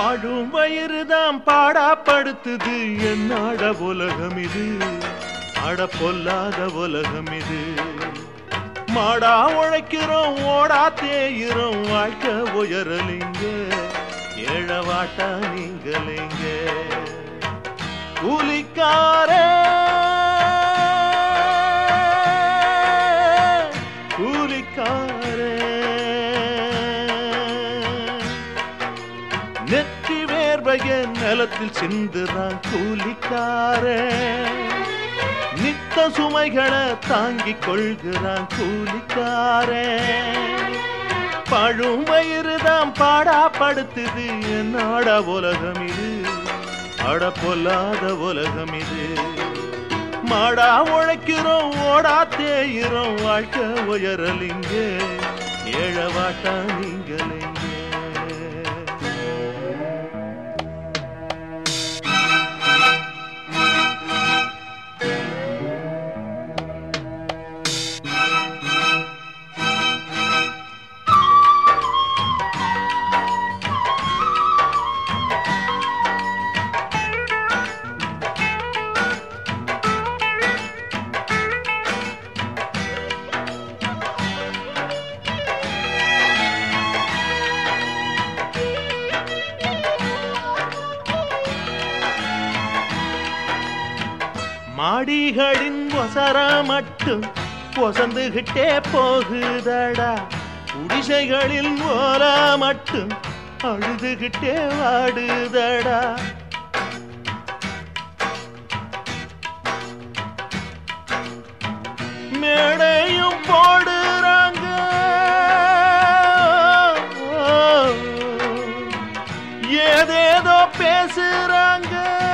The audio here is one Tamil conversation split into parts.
பாடும் வயிறுதான் பாடாப்படுத்துது என்னாட உலகம் இது அட பொல்லாத உலகம் இது மாடா உழைக்கிறோம் ஓடா தேயிறோம் வாழ்க்கை உயரலிங்க ஏழவாட்டா நீங்களைங்க கூலிக்கார கூலிக்கார நெற்றி வேர்வைய நிலத்தில் சிந்துறான் கூலிக்கார நித்த சுமைகளை தாங்கிக் கொள்கிறான் கூலிக்கார பழும் வயிறுதான் பாடாப்படுத்துது என்னோட உலகம் இது அட பொல்லாத உலகம் இது மாடா உழைக்கிறோம் ஓடா தேயிறோம் வாழ்க்கை உயரலிங்க ஏழவாட்டா நீங்களேங்க மாடிகளின் ஒசர மட்டும் பொசந்துகிட்டே போகுதடா குடிசைகளில் ஓல மட்டும் அழுதுகிட்டே வாடுதடா மேடையும் போடுறாங்க ஏதேதோ பேசுறாங்க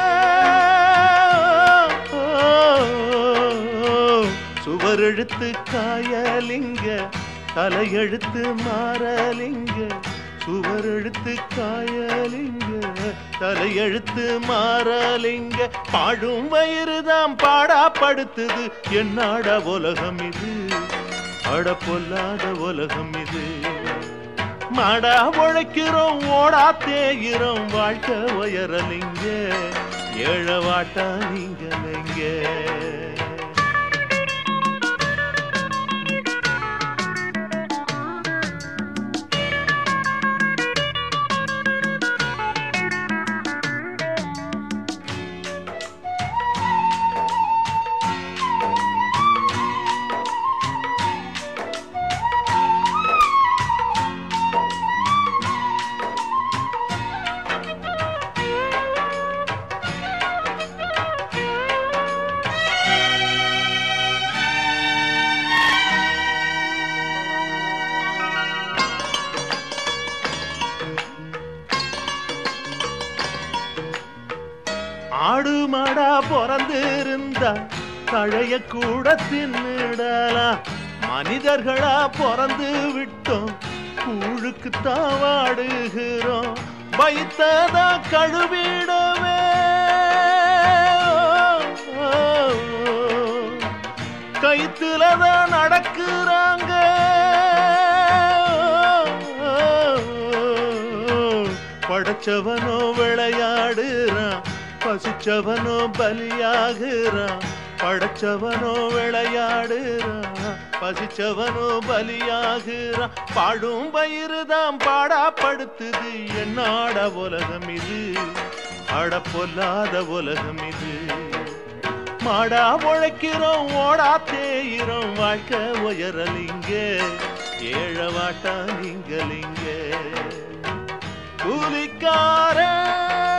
சுவர் எழுத்து காயலிங்க தலையெழுத்து மாறலிங்க சுவர் எழுத்து காயலிங்க தலையெழுத்து மாறலிங்க பாடும் வயிறுதான் பாடாப்படுத்துது என்னாட உலகம் இது அட பொல்லாத உலகம் இது மாடா உழைக்கிறோம் ஓடா தேயிறோம் வாழ்க்கை உயரலிங்க ஏழவாட்டா நீங்களைங்க ஆடு மாடா பிறந்திருந்தா தழைய கூட தின்னுடலாம் மனிதர்களா பிறந்து விட்டோம் கூழுக்குத்தான் வாடுகிறோம் வைத்ததா கழுவிடவே கைத்துலதான் நடக்கிறாங்க படைச்சவனோ விளையாடுறான் பசிச்சவனோ பலியாகிறான் படைச்சவனோ விளையாடுறான் பசிச்சவனோ பலியாகிறான் பாடும் பயிருதான் பாடாப்படுத்துது என்னாட உலகம் இது அட பொல்லாத உலகம் இது மாடா உழைக்கிறோம் ஓடா தேயிறோம் வாழ்க்கை உயரலிங்க ஏழவாட்டா நீங்கலிங்க கூலிக்கார